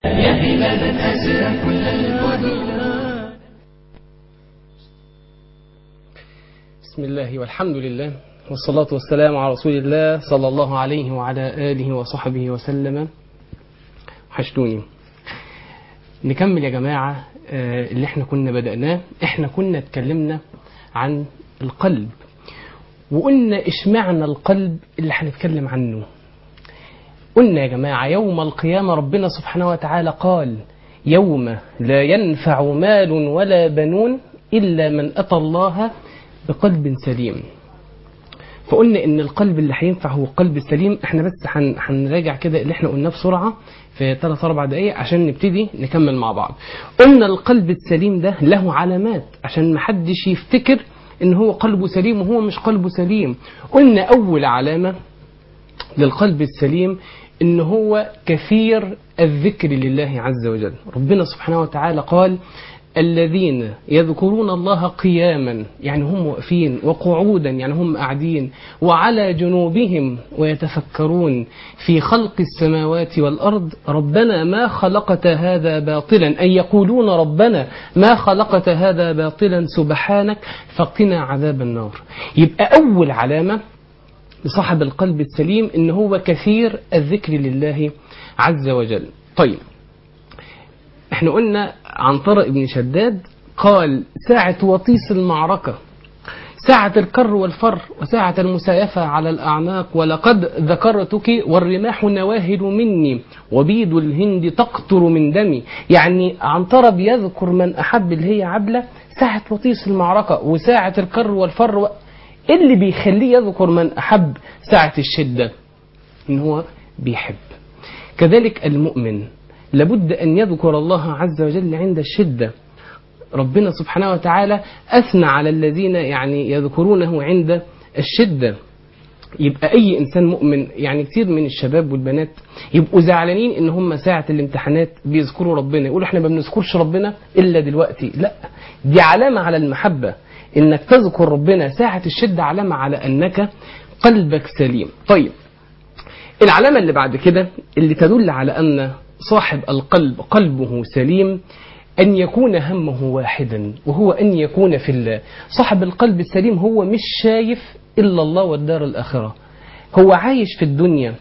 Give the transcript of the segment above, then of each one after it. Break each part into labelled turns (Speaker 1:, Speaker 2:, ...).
Speaker 1: يا هلالا أزرق كل الوجود
Speaker 2: بسم الله والحمد لله والصلاة والسلام على رسول الله صلى الله عليه وعلى آله وصحبه وسلم حشتوني نكمل يا جماعة آه، اللي احنا كنا بدأناه احنا كنا اتكلمنا عن القلب وقلنا اشمعنى القلب اللي هنتكلم عنه قلنا يا جماعة يوم القيامة ربنا سبحانه وتعالى قال يوم لا ينفع مال ولا بنون إلا من أتى الله بقلب سليم فقلنا ان القلب اللي هينفع هو القلب السليم احنا بس هن- هنراجع كده اللي احنا قلناه بسرعه في 3 4 دقائق عشان نبتدي نكمل مع بعض قلنا القلب السليم ده له علامات عشان محدش يفتكر ان هو قلبه سليم وهو مش قلبه سليم قلنا اول علامه للقلب السليم ان هو كثير الذكر لله عز وجل ربنا سبحانه وتعالى قال الذين يذكرون الله قياما يعني هم واقفين وقعودا يعني هم قاعدين وعلى جنوبهم ويتفكرون في خلق السماوات والأرض ربنا ما خلقت هذا باطلا أي يقولون ربنا ما خلقت هذا باطلا سبحانك فقنا عذاب النار يبقى أول علامة لصاحب القلب السليم ان هو كثير الذكر لله عز وجل طيب احنا قلنا عن طارق بن شداد قال ساعة وطيس المعركة ساعة الكر والفر وساعة المسايفة على الأعناق ولقد ذكرتك والرماح نواهل مني وبيد الهند تقطر من دمي يعني عنترة بيذكر من أحب اللي هي عبلة ساعة وطيس المعركة وساعة الكر والفر و... إيه اللي بيخليه يذكر من أحب ساعة الشدة إن هو بيحب كذلك المؤمن لابد أن يذكر الله عز وجل عند الشدة ربنا سبحانه وتعالى أثنى على الذين يعني يذكرونه عند الشدة يبقى أي إنسان مؤمن يعني كتير من الشباب والبنات يبقوا زعلانين إن هم ساعة الامتحانات بيذكروا ربنا يقولوا إحنا ما بنذكرش ربنا إلا دلوقتي لا دي علامة على المحبة إنك تذكر ربنا ساعة الشدة علامة على أنك قلبك سليم طيب العلامة اللي بعد كده اللي تدل على أن صاحب القلب قلبه سليم أن يكون همه واحدا وهو أن يكون في الله صاحب القلب السليم هو مش شايف إلا الله والدار الآخرة هو عايش في الدنيا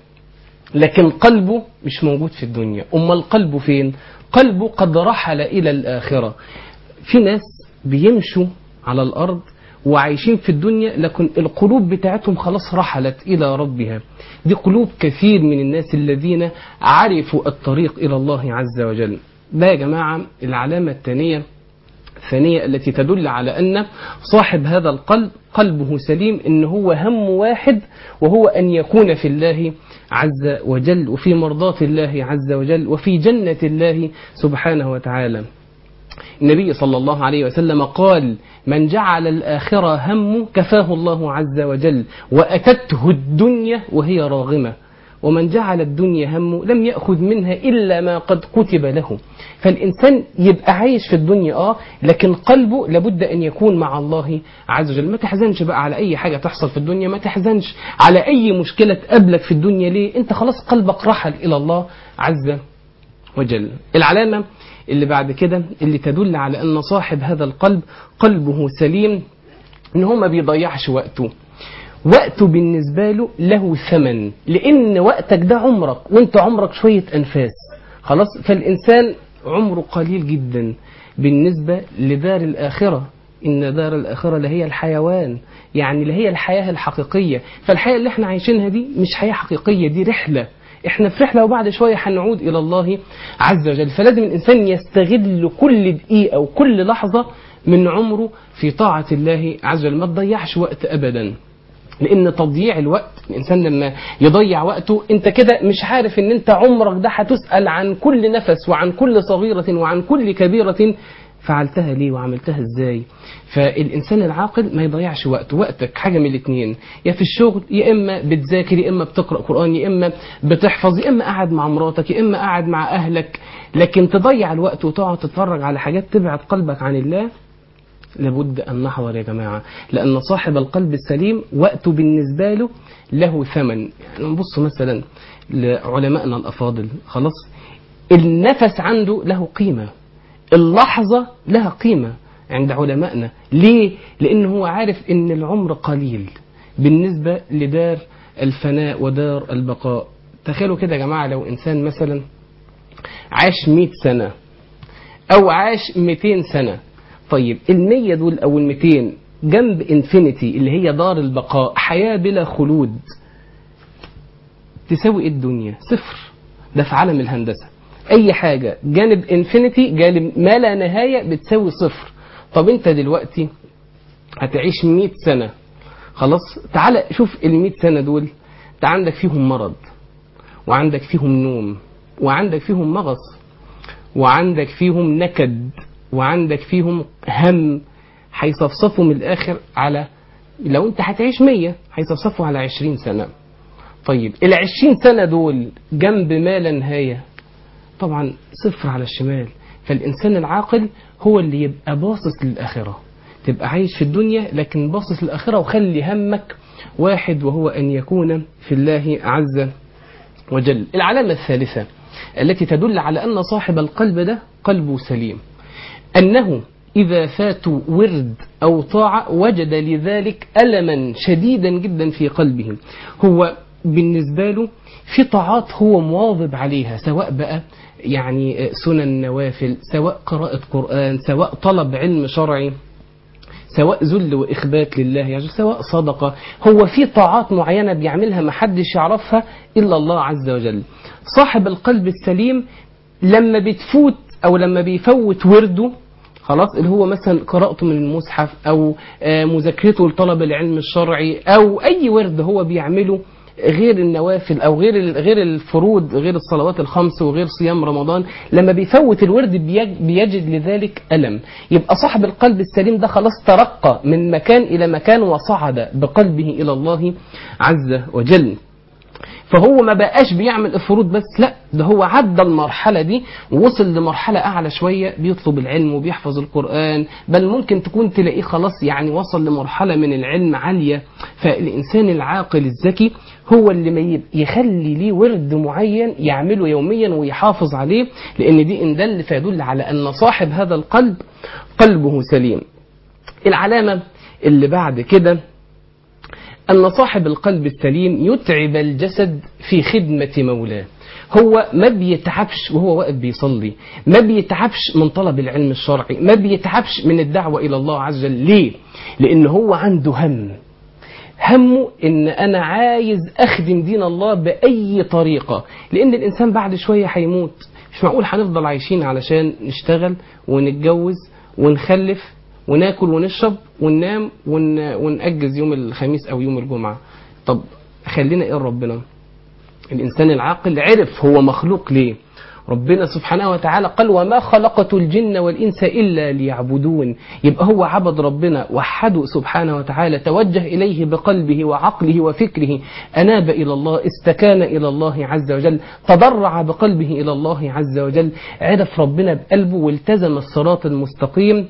Speaker 2: لكن قلبه مش موجود في الدنيا أما القلب فين قلبه قد رحل إلى الآخرة في ناس بيمشوا على الأرض وعايشين في الدنيا لكن القلوب بتاعتهم خلاص رحلت إلى ربها دي قلوب كثير من الناس الذين عرفوا الطريق إلى الله عز وجل ده يا جماعة العلامة الثانية الثانية التي تدل على أن صاحب هذا القلب قلبه سليم إن هو هم واحد وهو أن يكون في الله عز وجل وفي مرضاة الله عز وجل وفي جنة الله سبحانه وتعالى النبي صلى الله عليه وسلم قال من جعل الآخرة هم كفاه الله عز وجل وأتته الدنيا وهي راغمة ومن جعل الدنيا همه لم يأخذ منها إلا ما قد كتب له فالإنسان يبقى عايش في الدنيا آه لكن قلبه لابد أن يكون مع الله عز وجل ما تحزنش بقى على أي حاجة تحصل في الدنيا ما تحزنش على أي مشكلة تقابلك في الدنيا ليه أنت خلاص قلبك رحل إلى الله عز وجل العلامة اللي بعد كده اللي تدل على أن صاحب هذا القلب قلبه سليم إن هو ما بيضيعش وقته وقته بالنسبة له له ثمن لأن وقتك ده عمرك وانت عمرك شوية أنفاس خلاص فالإنسان عمره قليل جدا بالنسبة لدار الآخرة إن دار الآخرة لهي الحيوان يعني لهي الحياة الحقيقية فالحياة اللي احنا عايشينها دي مش حياة حقيقية دي رحلة احنا في رحلة وبعد شوية هنعود إلى الله عز وجل فلازم الإنسان يستغل كل دقيقة وكل لحظة من عمره في طاعة الله عز وجل ما تضيعش وقت أبدا لان تضييع الوقت الانسان لما يضيع وقته انت كده مش عارف ان انت عمرك ده هتسال عن كل نفس وعن كل صغيره وعن كل كبيره فعلتها ليه وعملتها ازاي فالانسان العاقل ما يضيعش وقته وقتك حاجه من الاثنين يا في الشغل يا اما بتذاكر يا اما بتقرا قران يا اما بتحفظ يا اما قاعد مع مراتك يا اما قاعد مع اهلك لكن تضيع الوقت وتقعد تتفرج على حاجات تبعد قلبك عن الله لابد أن نحضر يا جماعة لأن صاحب القلب السليم وقته بالنسبة له له ثمن يعني نبص مثلا لعلمائنا الأفاضل خلاص النفس عنده له قيمة اللحظة لها قيمة عند علمائنا ليه؟ لأن هو عارف أن العمر قليل بالنسبة لدار الفناء ودار البقاء تخيلوا كده يا جماعة لو إنسان مثلا عاش 100 سنة أو عاش 200 سنة طيب المية دول أو الميتين جنب انفينيتي اللي هي دار البقاء حياة بلا خلود تساوي ايه الدنيا صفر ده في عالم الهندسة أي حاجة جانب انفينيتي جانب ما لا نهاية بتساوي صفر طب أنت دلوقتي هتعيش 100 سنة خلاص تعال شوف ال 100 سنة دول انت عندك فيهم مرض وعندك فيهم نوم وعندك فيهم مغص وعندك فيهم نكد وعندك فيهم هم هيصفصفوا من الآخر على لو أنت هتعيش 100 هيصفصفوا على 20 سنة طيب ال 20 سنة دول جنب ما لا نهاية طبعا صفر على الشمال فالإنسان العاقل هو اللي يبقى باصص للآخرة تبقى عايش في الدنيا لكن باصص للآخرة وخلي همك واحد وهو أن يكون في الله عز وجل العلامة الثالثة التي تدل على أن صاحب القلب ده قلبه سليم أنه إذا فاتوا ورد أو طاعة وجد لذلك ألما شديدا جدا في قلبه هو بالنسبة له في طاعات هو مواظب عليها سواء بقى يعني سنن نوافل سواء قراءة قرآن سواء طلب علم شرعي سواء ذل وإخبات لله يعني سواء صدقة هو في طاعات معينة بيعملها محدش يعرفها إلا الله عز وجل صاحب القلب السليم لما بتفوت أو لما بيفوت ورده خلاص اللي هو مثلا قراءته من المصحف أو مذاكرته لطلب العلم الشرعي أو أي ورد هو بيعمله غير النوافل او غير غير الفروض غير الصلوات الخمس وغير صيام رمضان لما بيفوت الورد بيجد لذلك الم يبقى صاحب القلب السليم ده خلاص ترقى من مكان الى مكان وصعد بقلبه الى الله عز وجل فهو ما بقاش بيعمل الفروض بس لا ده هو عدى المرحلة دي ووصل لمرحلة أعلى شوية بيطلب العلم وبيحفظ القرآن بل ممكن تكون تلاقيه خلاص يعني وصل لمرحلة من العلم عالية فالإنسان العاقل الذكي هو اللي ما يخلي ليه ورد معين يعمله يوميا ويحافظ عليه لأن دي إن دل فيدل على أن صاحب هذا القلب قلبه سليم العلامة اللي بعد كده أن صاحب القلب السليم يتعب الجسد في خدمة مولاه هو ما بيتعبش وهو واقف بيصلي ما بيتعبش من طلب العلم الشرعي ما بيتعبش من الدعوة إلى الله عز وجل ليه؟ لأن هو عنده هم همه ان انا عايز اخدم دين الله باي طريقه لان الانسان بعد شويه هيموت مش معقول هنفضل عايشين علشان نشتغل ونتجوز ونخلف وناكل ونشرب وننام ون... ونأجز يوم الخميس أو يوم الجمعة طب خلينا إيه ربنا الإنسان العاقل عرف هو مخلوق ليه ربنا سبحانه وتعالى قال وما خلقت الجن والإنس إلا ليعبدون يبقى هو عبد ربنا وحده سبحانه وتعالى توجه إليه بقلبه وعقله وفكره أناب إلى الله استكان إلى الله عز وجل تضرع بقلبه إلى الله عز وجل عرف ربنا بقلبه والتزم الصراط المستقيم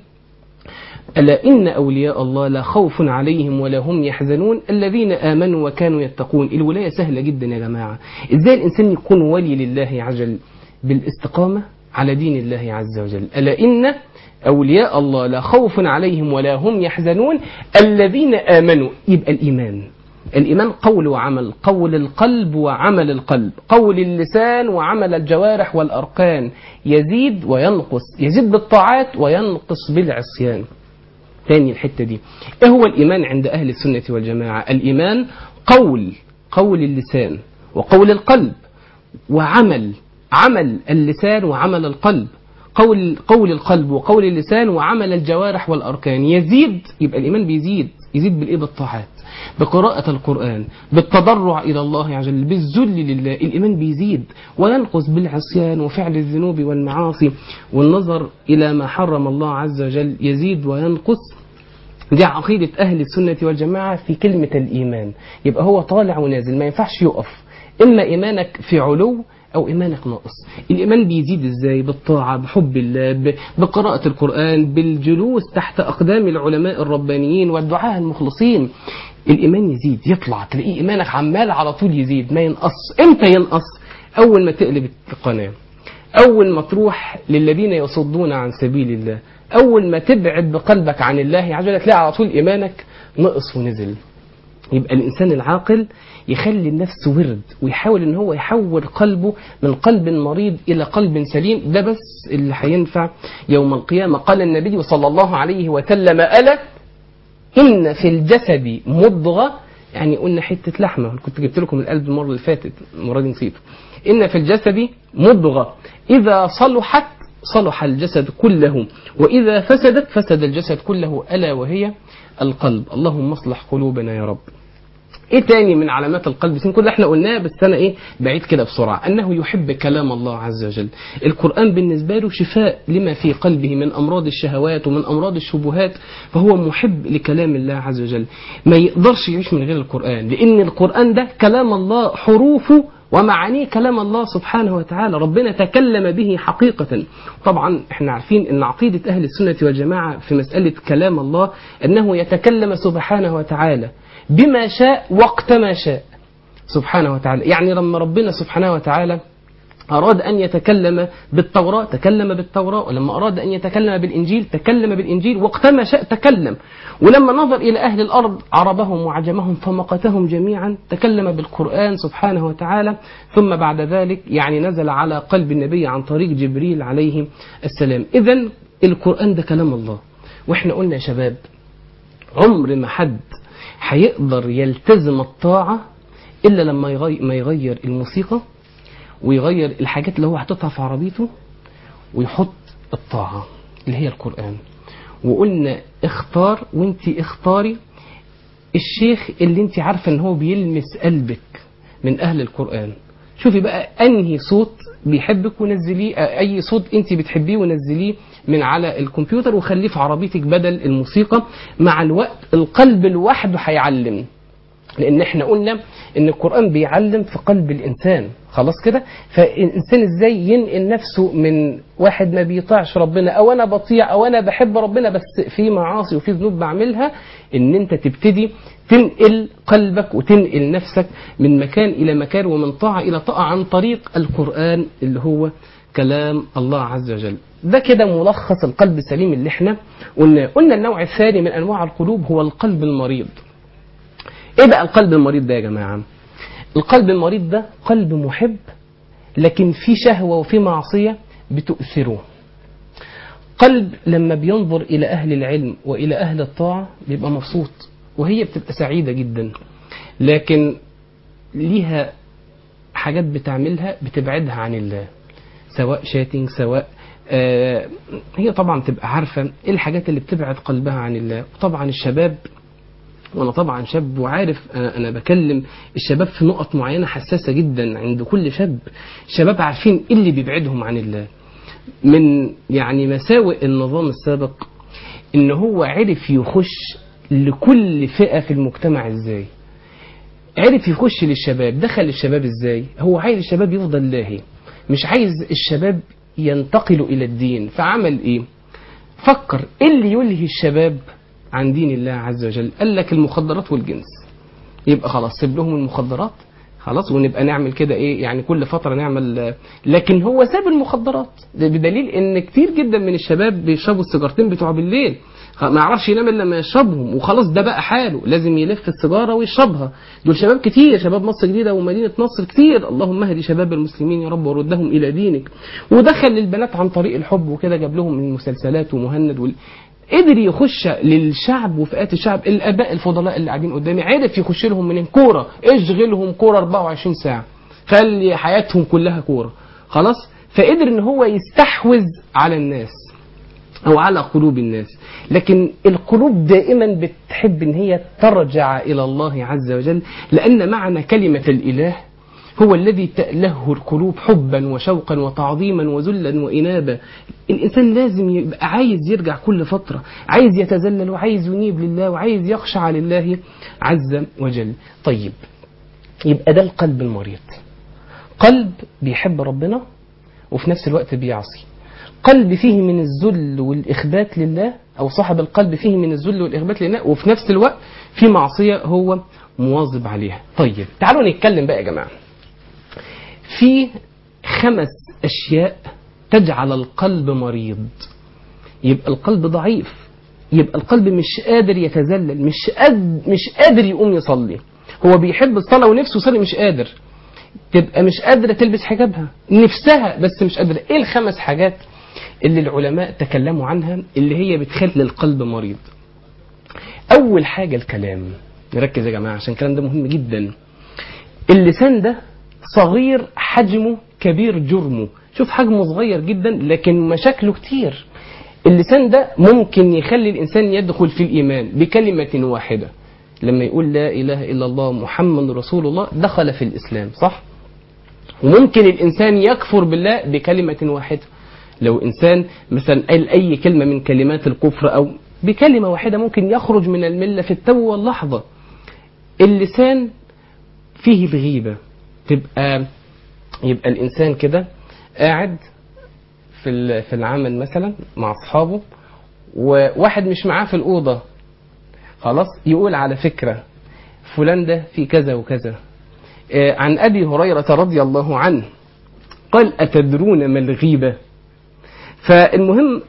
Speaker 2: ألا إن أولياء الله لا خوف عليهم ولا هم يحزنون الذين آمنوا وكانوا يتقون الولاية سهلة جدا يا جماعة إزاي الإنسان يكون ولي لله عز وجل بالاستقامة على دين الله عز وجل ألا إن أولياء الله لا خوف عليهم ولا هم يحزنون الذين آمنوا يبقى الإيمان الإيمان قول وعمل قول القلب وعمل القلب قول اللسان وعمل الجوارح والأركان يزيد وينقص يزيد بالطاعات وينقص بالعصيان تاني الحتة دي ايه هو الإيمان عند أهل السنة والجماعة الإيمان قول قول اللسان وقول القلب وعمل عمل اللسان وعمل القلب قول قول القلب وقول اللسان وعمل الجوارح والأركان يزيد يبقى الإيمان بيزيد يزيد بالإيه بالطاعات بقراءة القرآن بالتضرع إلى الله عز وجل بالذل لله الإيمان بيزيد وينقص بالعصيان وفعل الذنوب والمعاصي والنظر إلى ما حرم الله عز وجل يزيد وينقص دي عقيدة أهل السنة والجماعة في كلمة الإيمان يبقى هو طالع ونازل ما ينفعش يقف إما إيمانك في علو أو إيمانك ناقص الإيمان بيزيد إزاي بالطاعة بحب الله بقراءة القرآن بالجلوس تحت أقدام العلماء الربانيين والدعاء المخلصين الإيمان يزيد يطلع تلاقيه إيمانك عمال على طول يزيد ما ينقص إمتى ينقص أول ما تقلب القناة أول ما تروح للذين يصدون عن سبيل الله أول ما تبعد بقلبك عن الله عز وجل تلاقي على طول إيمانك نقص ونزل يبقى الإنسان العاقل يخلي النفس ورد ويحاول ان هو يحول قلبه من قلب مريض الى قلب سليم ده بس اللي هينفع يوم القيامة قال النبي صلى الله عليه وسلم ألا إن في الجسد مضغة يعني قلنا حتة لحمة كنت جبت لكم القلب المرة اللي فاتت المرة دي نسيته إن في الجسد مضغة إذا صلحت صلح الجسد كله وإذا فسدت فسد الجسد كله ألا وهي القلب اللهم اصلح قلوبنا يا رب ايه تاني من علامات القلب سين كل اللي احنا قلناه بس انا ايه بعيد كده بسرعه انه يحب كلام الله عز وجل القران بالنسبه له شفاء لما في قلبه من امراض الشهوات ومن امراض الشبهات فهو محب لكلام الله عز وجل ما يقدرش يعيش من غير القران لان القران ده كلام الله حروفه ومعانيه كلام الله سبحانه وتعالى ربنا تكلم به حقيقة طبعا احنا عارفين ان عقيدة اهل السنة والجماعة في مسألة كلام الله انه يتكلم سبحانه وتعالى بما شاء وقت ما شاء سبحانه وتعالى يعني لما ربنا سبحانه وتعالى أراد أن يتكلم بالتوراة تكلم بالتوراة ولما أراد أن يتكلم بالإنجيل تكلم بالإنجيل وقتما شاء تكلم ولما نظر إلى أهل الأرض عربهم وعجمهم فمقتهم جميعا تكلم بالقرآن سبحانه وتعالى ثم بعد ذلك يعني نزل على قلب النبي عن طريق جبريل عليه السلام إذا القرآن ده كلام الله وإحنا قلنا يا شباب عمر ما حد هيقدر يلتزم الطاعة إلا لما يغير, ما يغير الموسيقى ويغير الحاجات اللي هو حاططها في عربيته ويحط الطاعة اللي هي القرآن وقلنا اختار وانت اختاري الشيخ اللي انت عارفة ان هو بيلمس قلبك من اهل القرآن شوفي بقى انهي صوت بيحبك ونزليه اي صوت انت بتحبيه ونزليه من على الكمبيوتر وخليه في عربيتك بدل الموسيقى مع الوقت القلب لوحده هيعلم لان احنا قلنا ان القرآن بيعلم في قلب الانسان خلاص كده فالانسان ازاي ينقل نفسه من واحد ما بيطيعش ربنا او انا بطيع او انا بحب ربنا بس في معاصي وفي ذنوب بعملها ان انت تبتدي تنقل قلبك وتنقل نفسك من مكان الى مكان ومن طاعه الى طاعه عن طريق القران اللي هو كلام الله عز وجل ده كده ملخص القلب السليم اللي احنا قلنا قلنا النوع الثاني من انواع القلوب هو القلب المريض ايه بقى القلب المريض ده يا جماعه القلب المريض ده قلب محب لكن في شهوة وفي معصية بتؤثره قلب لما بينظر إلى أهل العلم وإلى أهل الطاعة بيبقى مبسوط وهي بتبقى سعيدة جدا لكن ليها حاجات بتعملها بتبعدها عن الله سواء شاتنج سواء آه هي طبعا تبقى عارفة ايه الحاجات اللي بتبعد قلبها عن الله وطبعا الشباب وانا طبعا شاب وعارف انا, أنا بكلم الشباب في نقط معينه حساسه جدا عند كل شاب شباب عارفين ايه اللي بيبعدهم عن الله من يعني مساوئ النظام السابق ان هو عرف يخش لكل فئه في المجتمع ازاي عرف يخش للشباب دخل الشباب ازاي هو عايز الشباب يفضل لاهي مش عايز الشباب ينتقلوا الى الدين فعمل ايه فكر ايه اللي يلهي الشباب عن دين الله عز وجل قال لك المخدرات والجنس يبقى خلاص سيب لهم المخدرات خلاص ونبقى نعمل كده ايه يعني كل فتره نعمل لكن هو ساب المخدرات بدليل ان كتير جدا من الشباب بيشربوا السيجارتين بتوع بالليل ما يعرفش ينام الا لما يشربهم وخلاص ده بقى حاله لازم يلف السيجاره ويشربها دول شباب كتير شباب مصر الجديده ومدينه نصر كتير اللهم اهدي شباب المسلمين يا رب وردهم الى دينك ودخل للبنات عن طريق الحب وكده جاب لهم من المسلسلات ومهند وال... قدر يخش للشعب وفئات الشعب الاباء الفضلاء اللي قاعدين قدامي عرف يخش لهم من كوره اشغلهم كوره 24 ساعه خلي حياتهم كلها كوره خلاص فقدر ان هو يستحوذ على الناس او على قلوب الناس لكن القلوب دائما بتحب ان هي ترجع الى الله عز وجل لان معنى كلمه الاله هو الذي تأله القلوب حبا وشوقا وتعظيما وذلا وإنابة الإنسان لازم يبقى عايز يرجع كل فترة عايز يتذلل وعايز ينيب لله وعايز يخشع لله عز وجل طيب يبقى ده القلب المريض قلب بيحب ربنا وفي نفس الوقت بيعصي قلب فيه من الذل والإخبات لله أو صاحب القلب فيه من الذل والإخبات لله وفي نفس الوقت في معصية هو مواظب عليها طيب تعالوا نتكلم بقى يا جماعة في خمس أشياء تجعل القلب مريض يبقى القلب ضعيف يبقى القلب مش قادر يتذلل مش قاد مش قادر يقوم يصلي هو بيحب الصلاة ونفسه يصلي مش قادر تبقى مش قادرة تلبس حجابها نفسها بس مش قادرة ايه الخمس حاجات اللي العلماء تكلموا عنها اللي هي بتخلي القلب مريض اول حاجة الكلام نركز يا جماعة عشان الكلام ده مهم جدا اللسان ده صغير حجمه كبير جرمه شوف حجمه صغير جدا لكن مشاكله كتير اللسان ده ممكن يخلي الإنسان يدخل في الإيمان بكلمة واحدة لما يقول لا إله إلا الله محمد رسول الله دخل في الإسلام صح؟ وممكن الإنسان يكفر بالله بكلمة واحدة لو إنسان مثلا قال أي كلمة من كلمات الكفر أو بكلمة واحدة ممكن يخرج من الملة في التو واللحظة اللسان فيه الغيبة تبقى يبقى الإنسان كده قاعد في في العمل مثلا مع أصحابه وواحد مش معاه في الأوضة خلاص يقول على فكرة فلان ده في كذا وكذا عن أبي هريرة رضي الله عنه قال أتدرون ما الغيبة فالمهم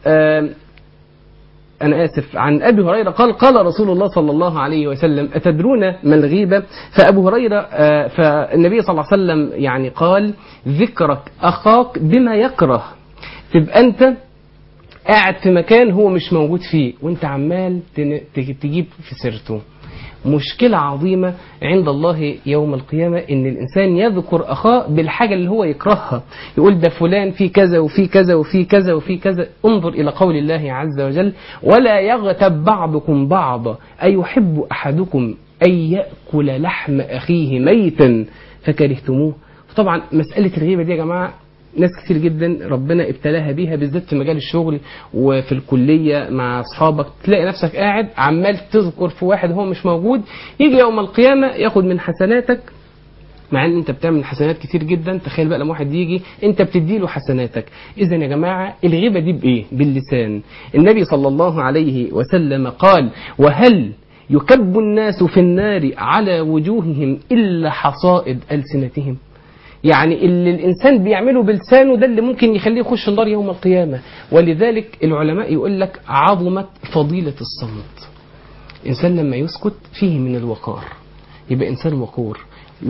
Speaker 2: أنا آسف عن أبي هريرة قال قال رسول الله صلى الله عليه وسلم أتدرون ما الغيبة فأبو هريرة فالنبي صلى الله عليه وسلم يعني قال ذكرك أخاك بما يكره تبقى أنت قاعد في مكان هو مش موجود فيه وانت عمال تجيب في سيرته مشكلة عظيمة عند الله يوم القيامة ان الانسان يذكر اخاه بالحاجة اللي هو يكرهها يقول ده فلان في كذا وفي كذا وفي كذا وفي كذا انظر الى قول الله عز وجل ولا يغتب بعضكم بعضا ايحب احدكم ان يأكل لحم اخيه ميتا فكرهتموه طبعا مسألة الغيبة دي يا جماعة ناس كتير جدا ربنا ابتلاها بيها بالذات في مجال الشغل وفي الكلية مع أصحابك تلاقي نفسك قاعد عمال تذكر في واحد هو مش موجود يجي يوم القيامة ياخد من حسناتك مع ان انت بتعمل حسنات كتير جدا تخيل بقى لما واحد يجي انت بتديله حسناتك اذا يا جماعه الغيبه دي بايه باللسان النبي صلى الله عليه وسلم قال وهل يكب الناس في النار على وجوههم الا حصائد السنتهم يعني اللي الإنسان بيعمله بلسانه ده اللي ممكن يخليه يخش النار يوم القيامة ولذلك العلماء يقول لك عظمت فضيلة الصمت إنسان لما يسكت فيه من الوقار يبقى إنسان وقور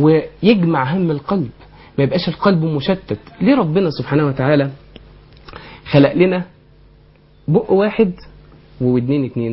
Speaker 2: ويجمع هم القلب ما يبقاش القلب مشتت ليه ربنا سبحانه وتعالى خلق لنا بق واحد وودنين اتنين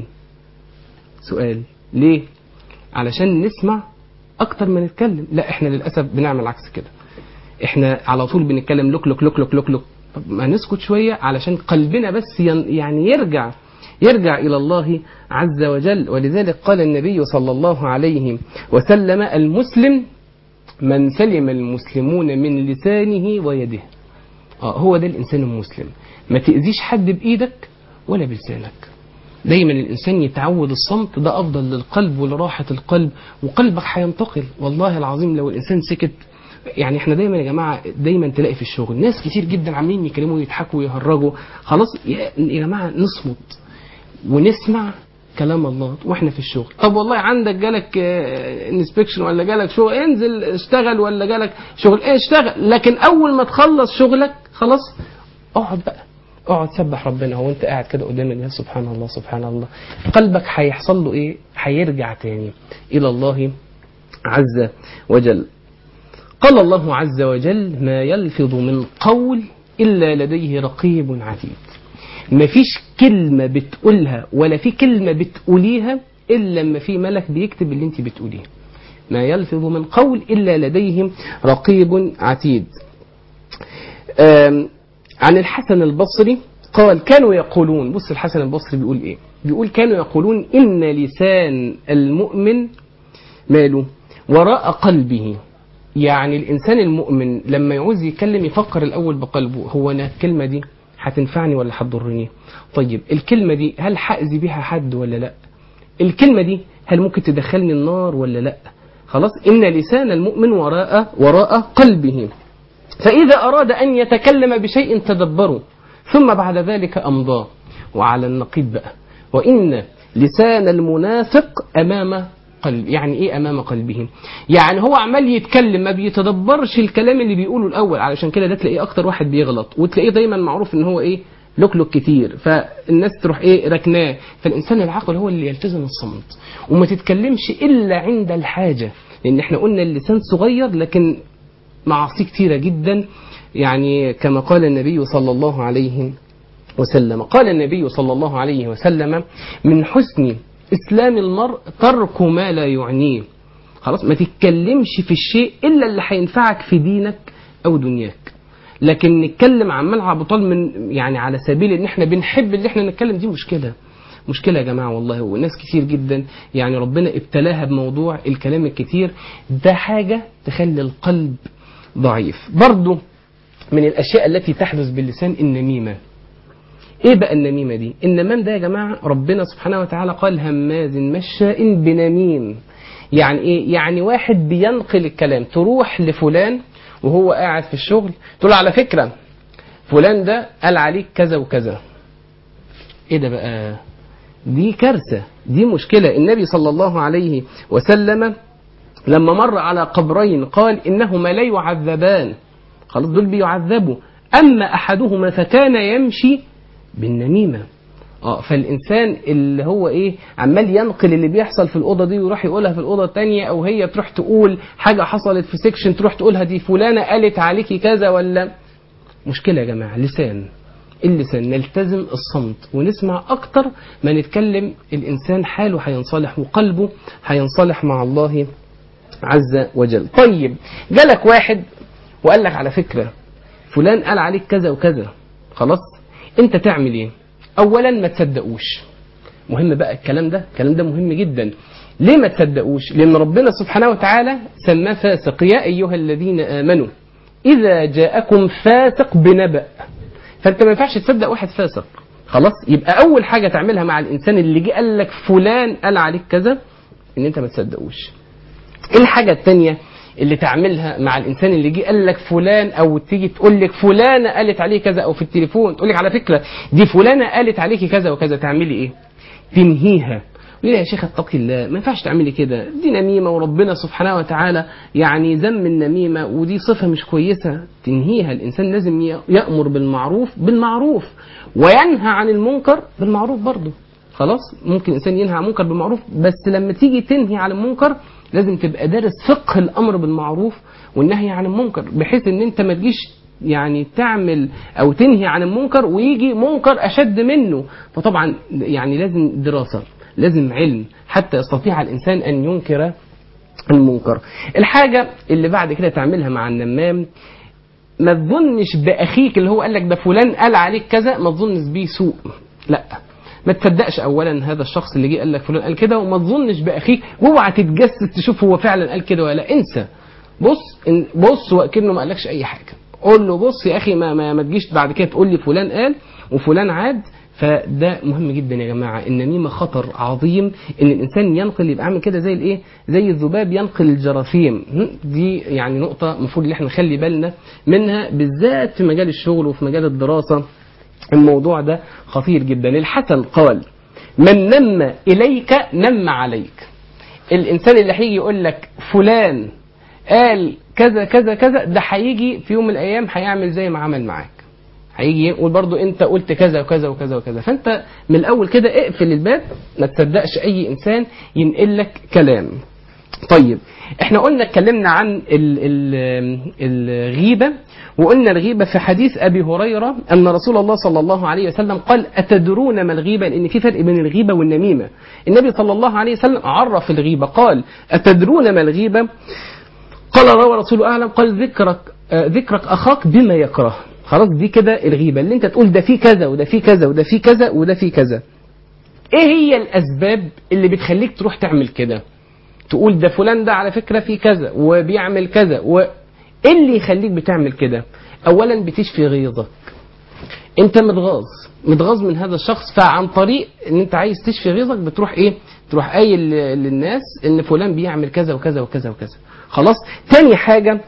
Speaker 2: سؤال ليه علشان نسمع اكتر ما نتكلم لا احنا للاسف بنعمل عكس كده احنا على طول بنتكلم لك لك لك لك لك لك طب ما نسكت شوية علشان قلبنا بس يعني يرجع يرجع إلى الله عز وجل ولذلك قال النبي صلى الله عليه وسلم المسلم من سلم المسلمون من لسانه ويده آه هو ده الإنسان المسلم ما تأذيش حد بإيدك ولا بلسانك دايما الإنسان يتعود الصمت ده أفضل للقلب ولراحة القلب وقلبك هينتقل والله العظيم لو الإنسان سكت يعني احنا دايما يا جماعه دايما تلاقي في الشغل ناس كتير جدا عاملين يكلموا ويضحكوا ويهرجوا خلاص يا جماعه نصمت ونسمع كلام الله واحنا في الشغل طب والله عندك جالك انسبكشن ولا جالك شغل انزل اشتغل ولا جالك شغل ايه اشتغل لكن اول ما تخلص شغلك خلاص اقعد بقى اقعد سبح ربنا هو انت قاعد كده قدام الناس سبحان الله سبحان الله قلبك هيحصل له ايه هيرجع تاني الى الله عز وجل قال الله عز وجل ما يلفظ من قول إلا لديه رقيب عتيد ما فيش كلمة بتقولها ولا في كلمة بتقوليها إلا لما في ملك بيكتب اللي انت بتقوليه ما يلفظ من قول إلا لديه رقيب عتيد عن الحسن البصري قال كانوا يقولون بص الحسن البصري بيقول ايه بيقول كانوا يقولون إن لسان المؤمن ماله وراء قلبه يعني الإنسان المؤمن لما يعوز يتكلم يفكر الأول بقلبه هو أنا الكلمة دي هتنفعني ولا هتضرني طيب الكلمة دي هل هأذي بيها حد ولا لا الكلمة دي هل ممكن تدخلني النار ولا لا خلاص إن لسان المؤمن وراء وراء قلبه فإذا أراد أن يتكلم بشيء تدبره ثم بعد ذلك أمضاه وعلى النقيض بقى وإن لسان المنافق أمام قلب يعني ايه امام قلبه يعني هو عمال يتكلم ما بيتدبرش الكلام اللي بيقوله الاول علشان كده ده تلاقيه اكتر واحد بيغلط وتلاقيه دايما معروف ان هو ايه لوكلوك كتير فالناس تروح ايه ركناه فالانسان العاقل هو اللي يلتزم الصمت وما تتكلمش الا عند الحاجه لان احنا قلنا اللسان صغير لكن معاصي كتيره جدا يعني كما قال النبي صلى الله عليه وسلم قال النبي صلى الله عليه وسلم من حسن إسلام المرء ترك ما لا يعنيه خلاص ما تتكلمش في الشيء إلا اللي هينفعك في دينك أو دنياك لكن نتكلم عمال على بطال من يعني على سبيل ان احنا بنحب اللي احنا نتكلم دي مشكله مشكله يا جماعه والله وناس كتير جدا يعني ربنا ابتلاها بموضوع الكلام الكتير ده حاجه تخلي القلب ضعيف برضه من الاشياء التي تحدث باللسان النميمه ايه بقى النميمه دي النمام ده يا جماعه ربنا سبحانه وتعالى قال هماز مشاء بنميم يعني ايه يعني واحد بينقل الكلام تروح لفلان وهو قاعد في الشغل تقول له على فكره فلان ده قال عليك كذا وكذا ايه ده بقى دي كارثه دي مشكله النبي صلى الله عليه وسلم لما مر على قبرين قال انهما لا يعذبان خلاص دول بيعذبوا اما احدهما فكان يمشي بالنميمه اه فالانسان اللي هو ايه عمال ينقل اللي بيحصل في الاوضه دي ويروح يقولها في الاوضه الثانيه او هي تروح تقول حاجه حصلت في سيكشن تروح تقولها دي فلانه قالت عليكي كذا ولا مشكله يا جماعه لسان اللسان نلتزم الصمت ونسمع اكتر ما نتكلم الانسان حاله هينصلح وقلبه هينصلح مع الله عز وجل طيب جالك واحد وقال لك على فكره فلان قال عليك كذا وكذا خلاص انت تعمل ايه اولا ما تصدقوش مهم بقى الكلام ده الكلام ده مهم جدا ليه ما تصدقوش لان ربنا سبحانه وتعالى سماه فاسق يا ايها الذين امنوا اذا جاءكم فاسق بنبأ فانت ما ينفعش تصدق واحد فاسق خلاص يبقى اول حاجه تعملها مع الانسان اللي جه قال لك فلان قال عليك كذا ان انت ما تصدقوش الحاجه الثانيه اللي تعملها مع الانسان اللي جه قال لك فلان او تيجي تقول لك فلانه قالت عليه كذا او في التليفون تقول لك على فكره دي فلانه قالت عليكي كذا وكذا تعملي ايه؟ تنهيها يقول يا شيخ اتقي الله ما ينفعش تعملي كده دي نميمه وربنا سبحانه وتعالى يعني ذم النميمه ودي صفه مش كويسه تنهيها الانسان لازم يامر بالمعروف بالمعروف وينهى عن المنكر بالمعروف برضه خلاص ممكن الانسان ينهى عن المنكر بالمعروف بس لما تيجي تنهي عن المنكر لازم تبقى دارس فقه الامر بالمعروف والنهي عن المنكر بحيث ان انت ما تجيش يعني تعمل او تنهي عن المنكر ويجي منكر اشد منه فطبعا يعني لازم دراسه لازم علم حتى يستطيع الانسان ان ينكر المنكر الحاجه اللي بعد كده تعملها مع النمام ما تظنش باخيك اللي هو قال لك ده فلان قال عليك كذا ما تظنش بيه سوء لا ما تصدقش اولا هذا الشخص اللي جه قال لك فلان قال كده وما تظنش باخيك واوعى تتجسس تشوف هو فعلا قال كده ولا انسى بص بص وكانه ما قالكش اي حاجه قول له بص يا اخي ما, ما, ما تجيش بعد كده تقول لي فلان قال وفلان عاد فده مهم جدا يا جماعه النميمه خطر عظيم ان الانسان ينقل يبقى عامل كده زي الايه زي الذباب ينقل الجراثيم دي يعني نقطه المفروض ان احنا نخلي بالنا منها بالذات في مجال الشغل وفي مجال الدراسه الموضوع ده خطير جدا الحسن قال من نم إليك نم عليك الإنسان اللي هيجي يقول لك فلان قال كذا كذا كذا ده هيجي في يوم من الأيام هيعمل زي ما عمل معاك هيجي يقول برضو انت قلت كذا وكذا وكذا وكذا فانت من الاول كده اقفل الباب ما تصدقش اي انسان ينقل لك كلام طيب احنا قلنا اتكلمنا عن ال ال الغيبة وقلنا الغيبة في حديث أبي هريرة أن رسول الله صلى الله عليه وسلم قال أتدرون ما الغيبة لأن في فرق بين الغيبة والنميمة النبي صلى الله عليه وسلم عرف الغيبة قال أتدرون ما الغيبة قال روى رسول أعلم قال ذكرك آه ذكرك أخاك بما يكره خلاص دي كده الغيبة اللي انت تقول ده في كذا وده في كذا وده في كذا وده في كذا ايه هي الأسباب اللي بتخليك تروح تعمل كده تقول ده فلان ده على فكرة في كذا وبيعمل كذا و... ايه اللي يخليك بتعمل كده اولا بتشفي غيظك انت متغاظ متغاظ من هذا الشخص فعن طريق ان انت عايز تشفي غيظك بتروح ايه تروح قايل للناس ان فلان بيعمل كذا وكذا وكذا وكذا خلاص تاني حاجة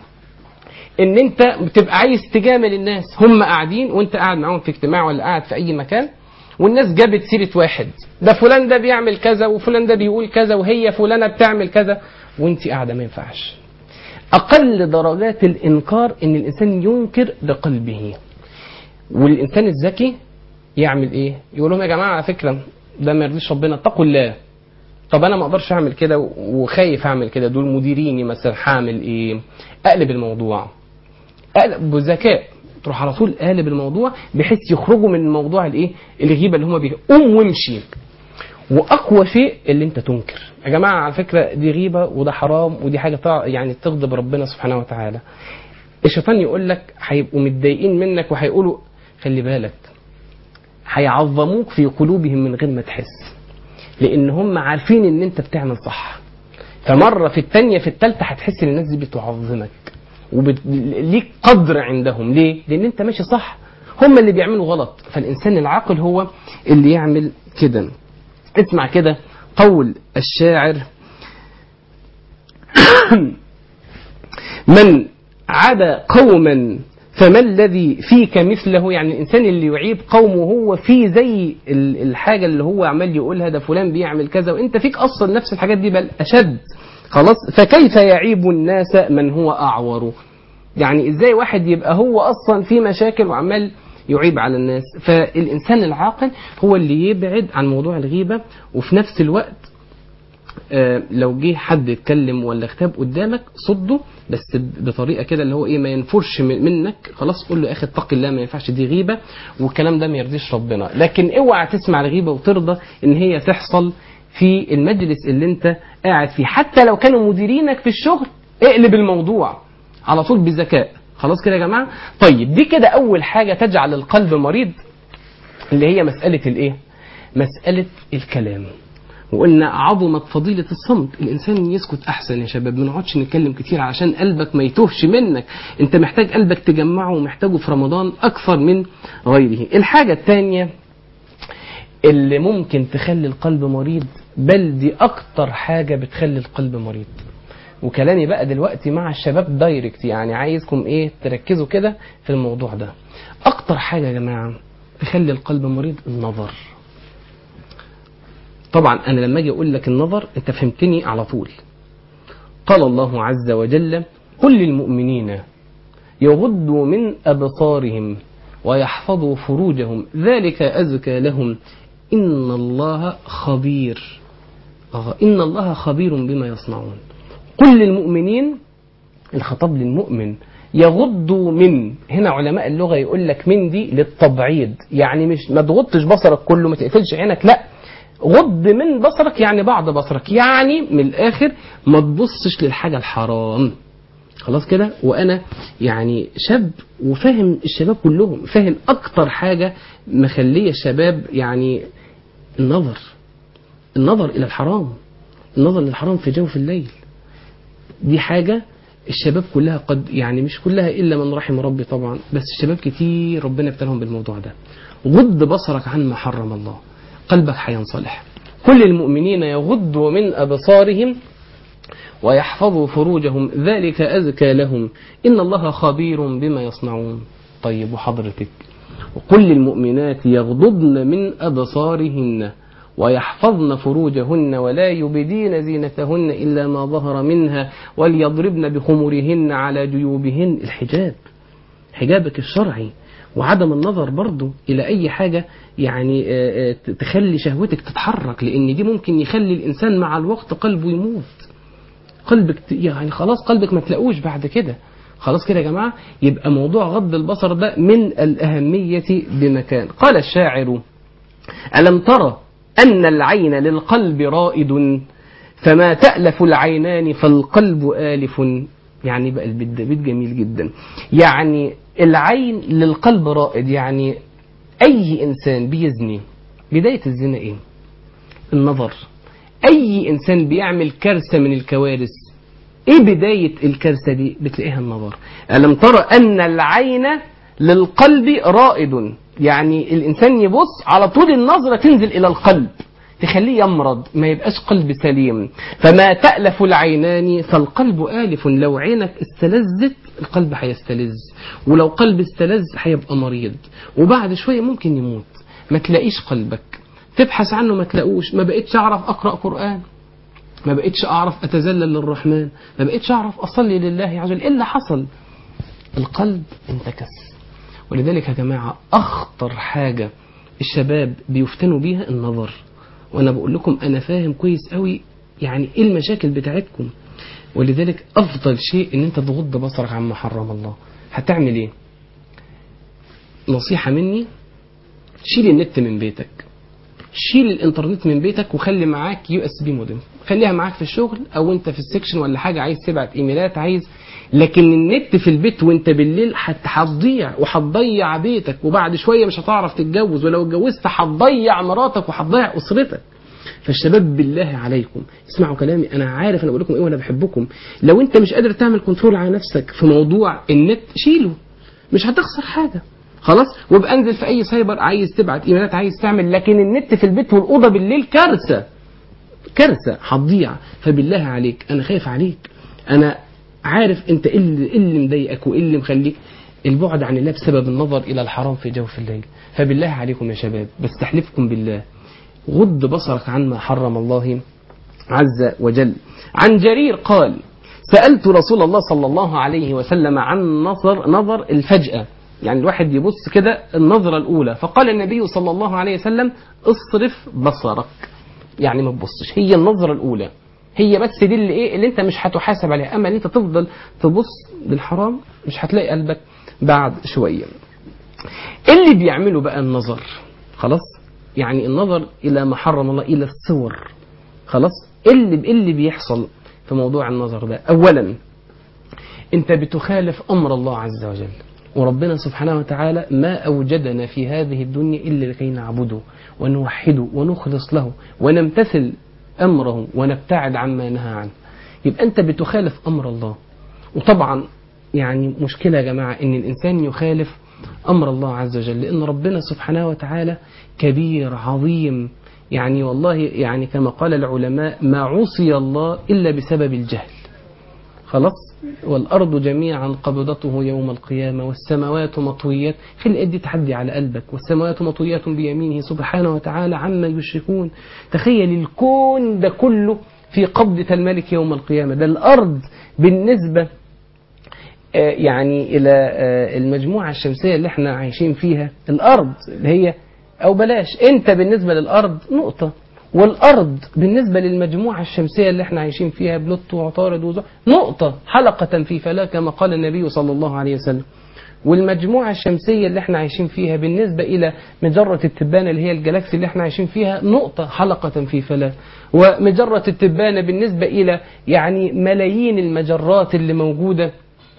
Speaker 2: ان انت بتبقى عايز تجامل الناس هم قاعدين وانت قاعد معاهم في اجتماع ولا قاعد في اي مكان والناس جابت سيره واحد ده فلان ده بيعمل كذا وفلان ده بيقول كذا وهي فلانه بتعمل كذا وانت قاعده ما ينفعش اقل درجات الانكار ان الانسان ينكر بقلبه والانسان الذكي يعمل ايه يقول لهم يا جماعه على فكره ده ما يرضيش ربنا اتقوا الله طب انا ما اقدرش اعمل كده وخايف اعمل كده دول مديريني مثلا هعمل ايه اقلب الموضوع اقلب بذكاء تروح على طول قالب الموضوع بحيث يخرجوا من موضوع الايه الغيبه اللي هم بيه قوم وامشي واقوى شيء اللي انت تنكر يا جماعه على فكره دي غيبه وده حرام ودي حاجه تع- يعني تغضب ربنا سبحانه وتعالى الشيطان يقول لك هيبقوا متضايقين منك وهيقولوا خلي بالك هيعظموك في قلوبهم من غير ما تحس لان هم عارفين ان انت بتعمل صح فمره في الثانيه في الثالثه هتحس ان الناس دي بتعظمك وليك قدر عندهم ليه لان انت ماشي صح هم اللي بيعملوا غلط فالانسان العاقل هو اللي يعمل كده اسمع كده قول الشاعر من عدا قوما فما الذي فيك مثله يعني الانسان اللي يعيب قومه هو في زي ال- الحاجه اللي هو عمال يقولها ده فلان بيعمل كذا وانت فيك اصلا نفس الحاجات دي بل اشد خلاص فكيف يعيب الناس من هو اعور يعني ازاي واحد يبقى هو اصلا في مشاكل وعمال يعيب على الناس فالانسان العاقل هو اللي يبعد عن موضوع الغيبه وفي نفس الوقت آه، لو جه حد يتكلم ولا كتاب قدامك صده بس بطريقه كده اللي هو ايه ما ينفرش من- منك خلاص قول له يا اخي اتقي الله ما ينفعش دي غيبه والكلام ده ما يرضيش ربنا لكن اوعى تسمع الغيبه وترضى ان هي تحصل في المجلس اللي انت قاعد فيه حتى لو كانوا مديرينك في الشغل اقلب الموضوع على طول بذكاء خلاص كده يا جماعه طيب دي كده اول حاجه تجعل القلب مريض اللي هي مساله الايه مساله الكلام وقلنا عظمت فضيلة الصمت الإنسان يسكت أحسن يا شباب ما نقعدش نتكلم كتير علشان قلبك ما يتوهش منك أنت محتاج قلبك تجمعه ومحتاجه في رمضان أكثر من غيره الحاجة الثانية اللي ممكن تخلي القلب مريض بل دي أكتر حاجة بتخلي القلب مريض وكلامي بقى دلوقتي مع الشباب دايركت يعني عايزكم ايه تركزوا كده في الموضوع ده اكتر حاجة يا جماعة تخلي القلب مريض النظر طبعا انا لما اجي اقول لك النظر انت فهمتني على طول قال الله عز وجل قل للمؤمنين يغضوا من ابصارهم ويحفظوا فروجهم ذلك ازكى لهم ان الله خبير آه، ان الله خبير بما يصنعون قل للمؤمنين الخطاب للمؤمن يغضوا من هنا علماء اللغة يقول لك من دي للتبعيض يعني مش ما تغضش بصرك كله ما تقفلش عينك لا غض من بصرك يعني بعض بصرك يعني من الآخر ما تبصش للحاجة الحرام خلاص كده وانا يعني شاب وفاهم الشباب كلهم فاهم اكتر حاجة مخلية الشباب يعني النظر النظر الى الحرام النظر للحرام في جوف الليل دي حاجة الشباب كلها قد يعني مش كلها إلا من رحم ربي طبعا بس الشباب كتير ربنا ابتلاهم بالموضوع ده غض بصرك عن ما حرم الله قلبك هينصلح كل المؤمنين يغضوا من أبصارهم ويحفظوا فروجهم ذلك أزكى لهم إن الله خبير بما يصنعون طيب وحضرتك وقل للمؤمنات يغضضن من أبصارهن ويحفظن فروجهن ولا يبدين زينتهن إلا ما ظهر منها وليضربن بخمرهن على جيوبهن الحجاب حجابك الشرعي وعدم النظر برضو إلى أي حاجة يعني آه، آه، تخلي شهوتك تتحرك لأن دي ممكن يخلي الإنسان مع الوقت قلبه يموت قلبك ت- يعني خلاص قلبك ما تلاقوش بعد كده خلاص كده يا جماعة يبقى موضوع غض البصر ده من الأهمية بمكان قال الشاعر ألم ترى أن العين للقلب رائد فما تألف العينان فالقلب آلف يعني بقى البيت ده بيت جميل جدا يعني العين للقلب رائد يعني أي إنسان بيزني بداية الزنا إيه النظر أي إنسان بيعمل كارثة من الكوارث إيه بداية الكارثة دي بتلاقيها النظر ألم ترى أن العين للقلب رائد يعني الإنسان يبص على طول النظرة تنزل إلى القلب تخليه يمرض ما يبقاش قلب سليم فما تألف العينان فالقلب آلف لو عينك استلذت القلب هيستلذ ولو قلب استلذ هيبقى مريض وبعد شوية ممكن يموت ما تلاقيش قلبك تبحث عنه ما تلاقوش ما بقيتش أعرف أقرأ قرآن ما بقيتش أعرف أتذلل للرحمن ما بقيتش أعرف أصلي لله عز وجل إيه اللي حصل القلب انتكس ولذلك يا جماعة أخطر حاجة الشباب بيفتنوا بيها النظر وأنا بقول لكم أنا فاهم كويس قوي يعني إيه المشاكل بتاعتكم ولذلك أفضل شيء إن أنت تغض بصرك عما حرم الله هتعمل إيه نصيحة مني شيل النت من بيتك شيل الانترنت من بيتك وخلي معاك يو اس بي مودم خليها معاك في الشغل او انت في السكشن ولا حاجه عايز تبعت ايميلات عايز لكن النت في البيت وانت بالليل هت- هتضيع وهتضيع بيتك وبعد شويه مش هتعرف تتجوز ولو اتجوزت هتضيع مراتك وهتضيع اسرتك فالشباب بالله عليكم اسمعوا كلامي انا عارف انا بقول لكم ايه وانا بحبكم لو انت مش قادر تعمل كنترول على نفسك في موضوع النت شيله مش هتخسر حاجه خلاص وابقى انزل في اي سايبر عايز تبعت ايميلات عايز تعمل لكن النت في البيت والاوضه بالليل كارثه كارثه هتضيع فبالله عليك انا خايف عليك انا عارف انت ايه اللي, إيه اللي مضايقك وايه اللي مخليك البعد عن الله بسبب النظر الى الحرام في جوف الليل فبالله عليكم يا شباب بستحلفكم بالله غض بصرك عن ما حرم الله عز وجل عن جرير قال سألت رسول الله صلى الله عليه وسلم عن نظر نظر الفجأة يعني الواحد يبص كده النظرة الأولى فقال النبي صلى الله عليه وسلم اصرف بصرك يعني ما تبصش هي النظرة الأولى هي بس دي اللي ايه اللي انت مش هتحاسب عليها اما ان انت تفضل تبص للحرام مش هتلاقي قلبك بعد شويه اللي بيعمله بقى النظر خلاص يعني النظر الى ما حرم الله الى الصور خلاص إيه اللي إيه اللي بيحصل في موضوع النظر ده اولا انت بتخالف امر الله عز وجل وربنا سبحانه وتعالى ما اوجدنا في هذه الدنيا الا لكي نعبده ونوحده ونخلص له ونمتثل امره ونبتعد عما نهى عنه يبقى انت بتخالف امر الله وطبعا يعني مشكله يا جماعه ان الانسان يخالف امر الله عز وجل لان ربنا سبحانه وتعالى كبير عظيم يعني والله يعني كما قال العلماء ما عصي الله الا بسبب الجهل خلاص والأرض جميعا قبضته يوم القيامة والسماوات مطويات خلي الآية دي تحدي على قلبك والسماوات مطويات بيمينه سبحانه وتعالى عما يشركون تخيل الكون ده كله في قبضة الملك يوم القيامة ده الأرض بالنسبة آه، يعني إلى آه، المجموعة الشمسية اللي احنا عايشين فيها الأرض اللي هي أو بلاش أنت بالنسبة للأرض نقطة والأرض بالنسبة للمجموعة الشمسية اللي احنا عايشين فيها بلوتو وعطارد وزو نقطة حلقة في فلا كما قال النبي صلى الله عليه وسلم والمجموعة الشمسية اللي احنا عايشين فيها بالنسبة إلى مجرة التبانة اللي هي الجلاكسي اللي احنا عايشين فيها نقطة حلقة في فلا ومجرة التبانة بالنسبة إلى يعني ملايين المجرات اللي موجودة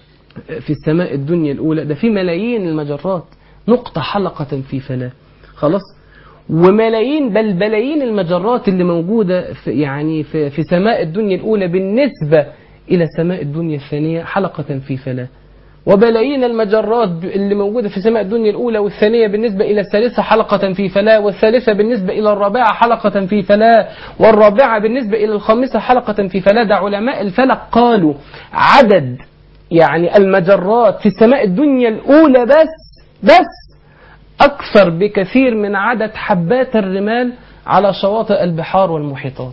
Speaker 2: في السماء الدنيا الأولى ده في ملايين المجرات نقطة حلقة في فلا خلاص وملايين بل بلايين المجرات اللي موجودة في يعني في, في سماء الدنيا الأولى بالنسبة إلى سماء الدنيا الثانية حلقة في فلا وبلايين المجرات اللي موجودة في سماء الدنيا الأولى والثانية بالنسبة إلى الثالثة حلقة في فلا والثالثة بالنسبة إلى الرابعة حلقة في فلا والرابعة بالنسبة إلى الخامسة حلقة في فلا ده علماء الفلك قالوا عدد يعني المجرات في سماء الدنيا الأولى بس بس أكثر بكثير من عدد حبات الرمال على شواطئ البحار والمحيطات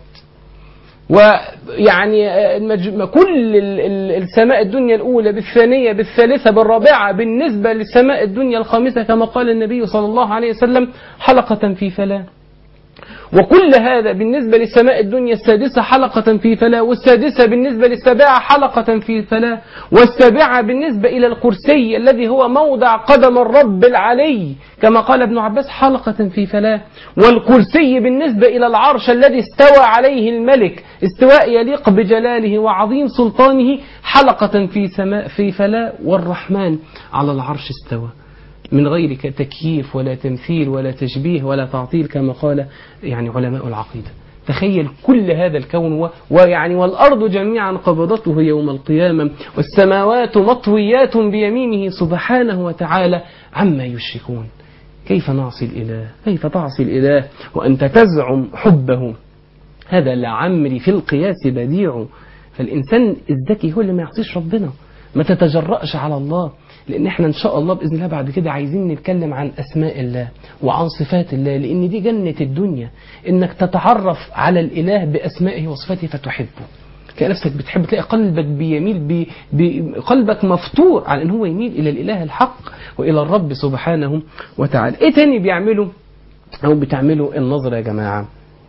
Speaker 2: ويعني المج... كل ال- ال- السماء الدنيا الأولى بالثانية بالثالثة بالرابعة بالنسبة للسماء الدنيا الخامسة كما قال النبي صلى الله عليه وسلم حلقة في فلا وكل هذا بالنسبة للسماء الدنيا السادسة حلقة في فلا والسادسة بالنسبة للسابعة حلقة في فلا والسابعة بالنسبة إلى الكرسي الذي هو موضع قدم الرب العلي كما قال ابن عباس حلقة في فلا والكرسي بالنسبة إلى العرش الذي استوى عليه الملك استواء يليق بجلاله وعظيم سلطانه حلقة في سماء في فلا والرحمن على العرش استوى من غير ك- تكييف ولا تمثيل ولا تشبيه ولا تعطيل كما قال يعني علماء العقيدة تخيل كل هذا الكون و- ويعني والأرض جميعا قبضته يوم القيامة والسماوات مطويات بيمينه سبحانه وتعالى عما يشركون كيف نعصي الإله كيف تعصي الإله وأنت تزعم حبه هذا لعمري في القياس بديع فالإنسان الذكي هو اللي ما يعصيش ربنا ما تتجرأش على الله لان احنا ان شاء الله باذن الله بعد كده عايزين نتكلم عن اسماء الله وعن صفات الله لان دي جنه الدنيا انك تتعرف على الاله باسمائه وصفاته فتحبه تلاقي نفسك بتحب تلاقي قلبك بيميل بي بي قلبك مفتور على ان هو يميل الى الاله الحق والى الرب سبحانه وتعالى ايه تاني بيعمله او بتعمله النظر يا جماعه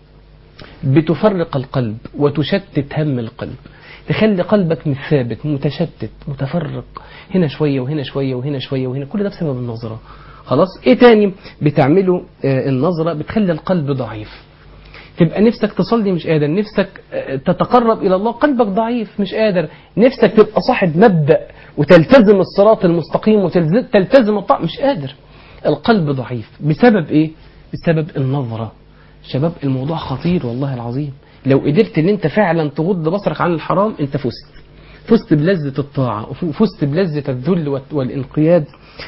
Speaker 2: بتفرق القلب وتشتت هم القلب تخلي قلبك مش ثابت متشتت متفرق هنا شوية وهنا شوية وهنا شوية وهنا كل ده بسبب النظرة خلاص ايه تاني بتعمله آه النظرة بتخلي القلب ضعيف تبقى نفسك تصلي مش قادر نفسك آه تتقرب إلى الله قلبك ضعيف مش قادر نفسك تبقى صاحب مبدأ وتلتزم الصراط المستقيم وتلتزم الطاعة مش قادر القلب ضعيف بسبب ايه بسبب النظرة شباب الموضوع خطير والله العظيم لو قدرت ان انت فعلا تغض بصرك عن الحرام انت فزت فزت بلذة الطاعة وفزت بلذة الذل والانقياد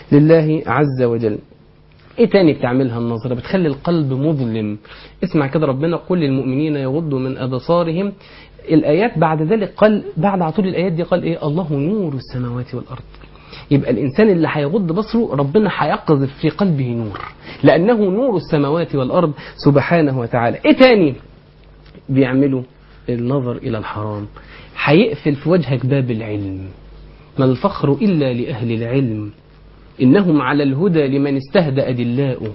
Speaker 2: لله عز وجل ايه تاني بتعملها النظرة بتخلي القلب مظلم اسمع كده ربنا قل للمؤمنين يغضوا من أبصارهم الآيات بعد ذلك قال بعد عطول الآيات دي قال ايه الله نور السماوات والأرض يبقى الإنسان اللي هيغض بصره ربنا هيقذف في قلبه نور لأنه نور السماوات والأرض سبحانه وتعالى إيه تاني بيعملوا النظر إلى الحرام هيقفل في وجهك باب العلم ما الفخر إلا لأهل العلم إنهم على الهدى لمن استهدأ أدلاء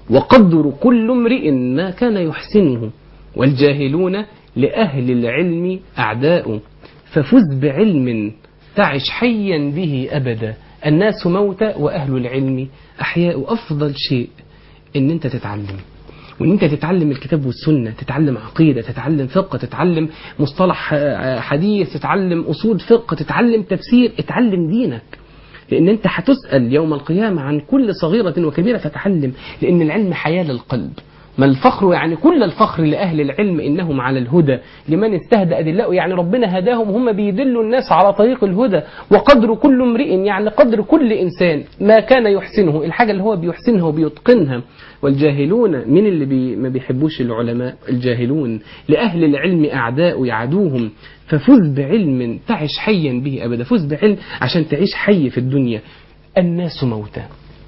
Speaker 2: وقدر كل امرئ ما كان يحسنه والجاهلون لأهل العلم أعداء ففز بعلم تعش حيا به أبدا الناس موتى وأهل العلم أحياء أفضل شيء إن أنت تتعلم وإن أنت تتعلم الكتاب والسنة تتعلم عقيدة تتعلم فقه تتعلم مصطلح حديث تتعلم أصول فقه تتعلم تفسير اتعلم دينك لأن أنت هتسأل يوم القيامة عن كل صغيرة وكبيرة فتعلم لأن العلم حياة للقلب ما الفخر يعني كل الفخر لأهل العلم إنهم على الهدى لمن استهدأ أدلاء يعني ربنا هداهم هم بيدلوا الناس على طريق الهدى وقدر كل امرئ يعني قدر كل إنسان ما كان يحسنه الحاجة اللي هو بيحسنها وبيتقنها والجاهلون من اللي بي ما بيحبوش العلماء الجاهلون لأهل العلم أعداء يعدوهم ففز بعلم تعش حيا به أبدا فز بعلم عشان تعيش حي في الدنيا الناس موتى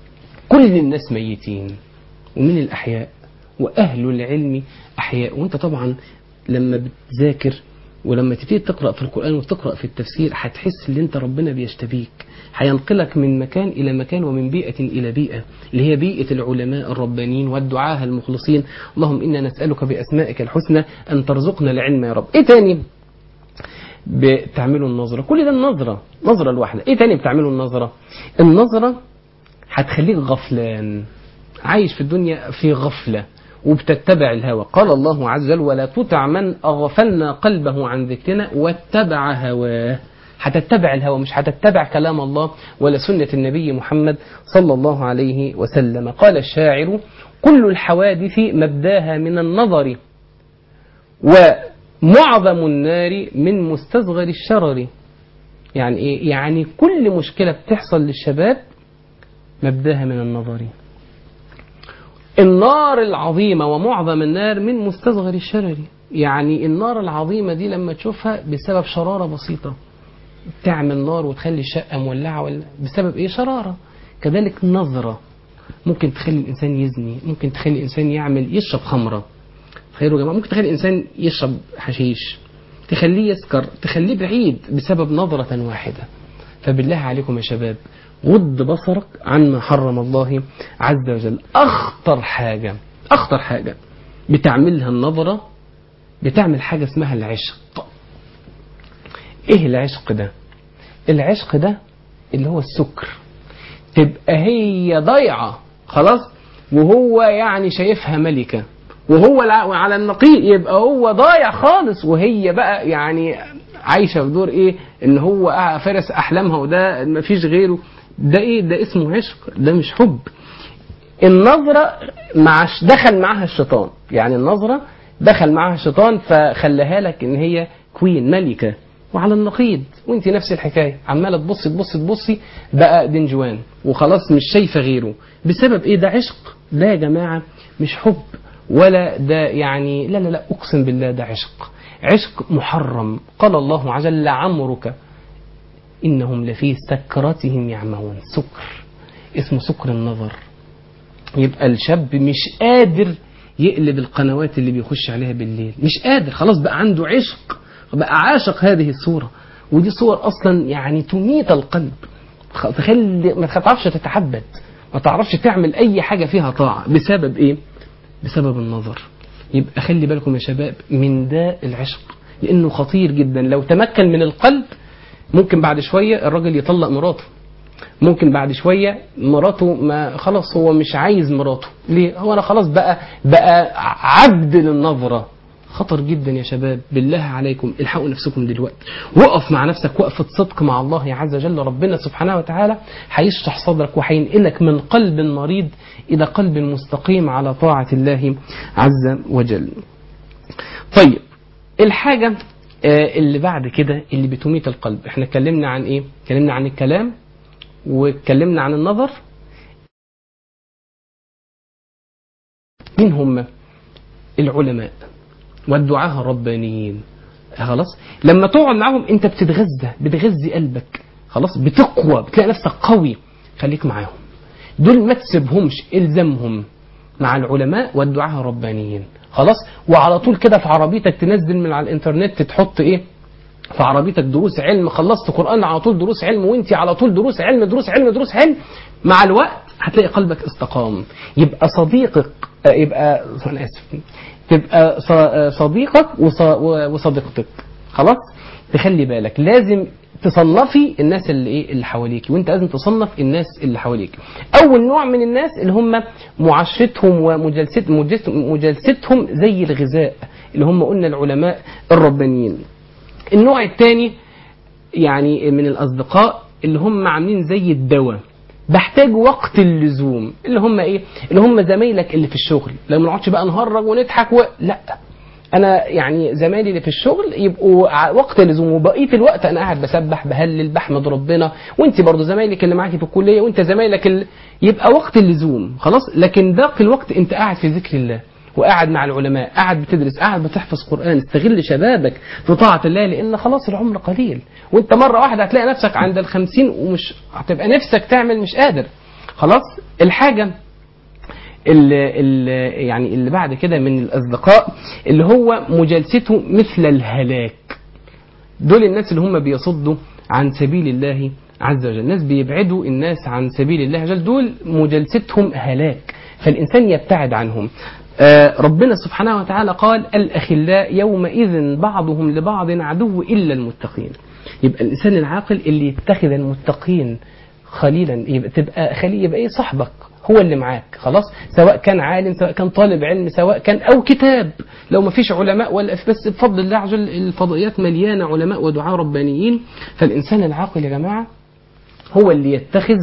Speaker 2: كل الناس ميتين ومن الأحياء وأهل العلم أحياء وأنت طبعا لما بتذاكر ولما تبتدي تقرأ في القرآن وتقرأ في التفسير هتحس ان انت ربنا بيشتبيك هينقلك من مكان إلى مكان ومن بيئة إلى بيئة اللي هي بيئة العلماء الربانيين والدعاة المخلصين اللهم إنا نسألك بأسمائك الحسنى أن ترزقنا العلم يا رب إيه تاني بتعملوا النظرة كل ده النظرة نظرة الواحدة إيه تاني بتعملوا النظرة النظرة هتخليك غفلان عايش في الدنيا في غفلة وبتتبع الهوى قال الله عز وجل ولا تطع من أغفلنا قلبه عن ذكرنا واتبع هواه هتتبع الهوى مش هتتبع كلام الله ولا سنة النبي محمد صلى الله عليه وسلم قال الشاعر كل الحوادث مبداها من النظر ومعظم النار من مستصغر الشرر يعني ايه يعني كل مشكلة بتحصل للشباب مبداها من النظر النار العظيمة ومعظم النار من مستصغر الشرر يعني النار العظيمة دي لما تشوفها بسبب شرارة بسيطة تعمل نار وتخلي الشقة مولعة ولا بسبب ايه شرارة كذلك نظرة ممكن تخلي الإنسان يزني ممكن تخلي الإنسان يعمل يشرب خمرة تخيلوا يا جماعة ممكن تخلي الإنسان يشرب حشيش تخليه يسكر تخليه بعيد بسبب نظرة واحدة فبالله عليكم يا شباب غض بصرك عما حرم الله عز وجل أخطر حاجة أخطر حاجة بتعملها النظرة بتعمل حاجة اسمها العشق إيه العشق ده العشق ده اللي هو السكر تبقى هي ضيعة خلاص وهو يعني شايفها ملكة وهو على النقيض يبقى هو ضايع خالص وهي بقى يعني عايشة في دور ايه ان هو فارس احلامها وده مفيش غيره ده ايه ده اسمه عشق ده مش حب النظرة مع دخل معاها الشيطان يعني النظرة دخل معاها الشيطان فخلاها لك ان هي كوين ملكة وعلى النقيض وانت نفس الحكاية عمالة تبصي تبصي تبصي بقى دنجوان وخلاص مش شايفة غيره بسبب ايه ده عشق ده يا جماعة مش حب ولا ده يعني لا لا لا اقسم بالله ده عشق عشق محرم قال الله عز وجل عمرك إنهم لفي سكرتهم يعمهون سكر اسمه سكر النظر يبقى الشاب مش قادر يقلب القنوات اللي بيخش عليها بالليل مش قادر خلاص بقى عنده عشق بقى عاشق هذه الصورة ودي صور أصلا يعني تميت القلب خ- تخلي ما تعرفش تتعبد ما تعرفش تعمل أي حاجة فيها طاعة بسبب إيه؟ بسبب النظر يبقى خلي بالكم يا شباب من داء العشق لأنه خطير جدا لو تمكن من القلب ممكن بعد شوية الراجل يطلق مراته ممكن بعد شوية مراته ما خلاص هو مش عايز مراته ليه هو أنا خلاص بقى بقى عبد للنظرة خطر جدا يا شباب بالله عليكم الحقوا نفسكم دلوقتي وقف مع نفسك وقفة صدق مع الله عز وجل ربنا سبحانه وتعالى هيشرح صدرك وهينقلك من قلب مريض إلى قلب مستقيم على طاعة الله عز وجل طيب الحاجة آه، اللي بعد كده اللي بتميت القلب احنا اتكلمنا عن ايه اتكلمنا عن الكلام واتكلمنا عن النظر مين هم العلماء والدعاة الربانيين خلاص لما تقعد معاهم انت بتتغذى بتغذي قلبك خلاص بتقوى بتلاقي نفسك قوي خليك معاهم دول ما تسيبهمش الزمهم مع العلماء والدعاة الربانيين خلاص وعلى طول كده في عربيتك تنزل من على الانترنت تحط ايه في عربيتك دروس علم خلصت قرآن على طول دروس علم وانت على طول دروس علم دروس علم دروس علم مع الوقت هتلاقي قلبك استقام يبقى صديقك آه، يبقى انا اسف تبقى ص- آه، صديقك وص- و- وصديقتك خلاص تخلي بالك لازم تصنفي الناس اللي ايه اللي حواليك وانت لازم تصنف الناس اللي حواليك اول نوع من الناس اللي هم معاشرتهم ومجالست مجلس- مجالستهم زي الغذاء اللي هم قلنا العلماء الربانيين النوع الثاني يعني من الأصدقاء اللي هم عاملين زي الدواء بحتاج وقت اللزوم اللي هم ايه اللي هم زمايلك اللي في الشغل لو ما نقعدش بقى نهرج ونضحك و... لا انا يعني زمايلي اللي في الشغل يبقوا ع- وقت اللزوم وبقيه الوقت انا قاعد بسبح بهلل بحمد ربنا وانت برضو زمايلك اللي معاكي في الكليه وانت زمايلك اللي يبقى وقت اللزوم خلاص لكن باقي الوقت انت قاعد في ذكر الله وقاعد مع العلماء قاعد بتدرس قاعد بتحفظ قرآن استغل شبابك في طاعة الله لأن خلاص العمر قليل وانت مرة واحدة هتلاقي نفسك عند الخمسين ومش هتبقى نفسك تعمل مش قادر خلاص الحاجة اللي, اللي يعني اللي بعد كده من الأصدقاء اللي هو مجالسته مثل الهلاك دول الناس اللي هم بيصدوا عن سبيل الله عز وجل الناس بيبعدوا الناس عن سبيل الله عز وجل دول مجالستهم هلاك فالإنسان يبتعد عنهم آه، ربنا سبحانه وتعالى قال الأخلاء يومئذ بعضهم لبعض عدو إلا المتقين يبقى الإنسان العاقل اللي يتخذ المتقين خليلا يبقى تبقى خليل يبقى ايه صاحبك هو اللي معاك خلاص سواء كان عالم سواء كان طالب علم سواء كان او كتاب لو ما فيش علماء ولا بس بفضل الله عز وجل الفضائيات مليانه علماء ودعاء ربانيين فالانسان العاقل يا جماعه هو اللي يتخذ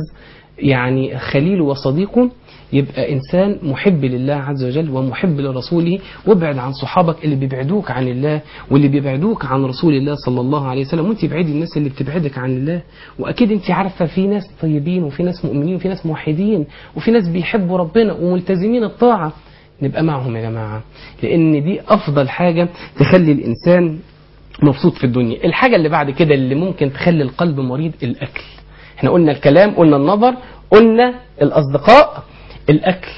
Speaker 2: يعني خليله وصديقه يبقى إنسان محب لله عز وجل ومحب لرسوله وابعد عن صحابك اللي بيبعدوك عن الله واللي بيبعدوك عن رسول الله صلى الله عليه وسلم وانت ابعدي الناس اللي بتبعدك عن الله واكيد انت عارفه في ناس طيبين وفي ناس مؤمنين وفي ناس موحدين وفي ناس بيحبوا ربنا وملتزمين الطاعه نبقى معهم يا جماعه لان دي افضل حاجه تخلي الانسان مبسوط في الدنيا الحاجه اللي بعد كده اللي ممكن تخلي القلب مريض الاكل احنا قلنا الكلام قلنا النظر قلنا الاصدقاء الاكل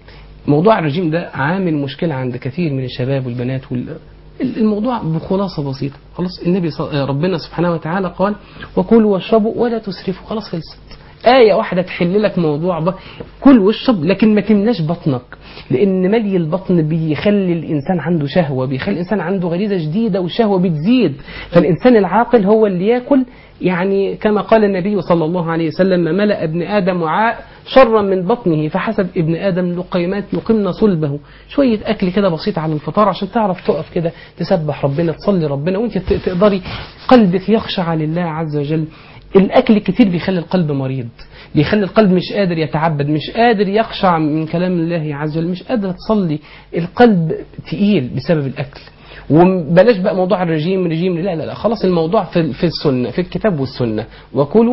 Speaker 2: موضوع الرجيم ده عامل مشكله عند كثير من الشباب والبنات وال... الموضوع بخلاصة بسيطة خلاص النبي ص... ربنا سبحانه وتعالى قال وكلوا واشربوا ولا تسرفوا خلاص خلصت آية واحدة تحل لك موضوع ب... كل واشرب لكن ما تملاش بطنك لأن ملي البطن بيخلي الإنسان عنده شهوة بيخلي الإنسان عنده غريزة جديدة والشهوة بتزيد فالإنسان العاقل هو اللي ياكل يعني كما قال النبي صلى الله عليه وسلم ما ملأ ابن آدم وعاء شرا من بطنه فحسب ابن آدم لقيمات يقمن صلبه شوية أكل كده بسيط على الفطار عشان تعرف تقف كده تسبح ربنا تصلي ربنا وانت تقدري قلبك يخشع لله عز وجل الأكل الكتير بيخلي القلب مريض بيخلي القلب مش قادر يتعبد مش قادر يخشع من كلام الله عز وجل مش قادر تصلي القلب تقيل بسبب الأكل وبلاش بقى موضوع الرجيم رجيم لا لا لا خلاص الموضوع في في السنة في الكتاب والسنة وكلوا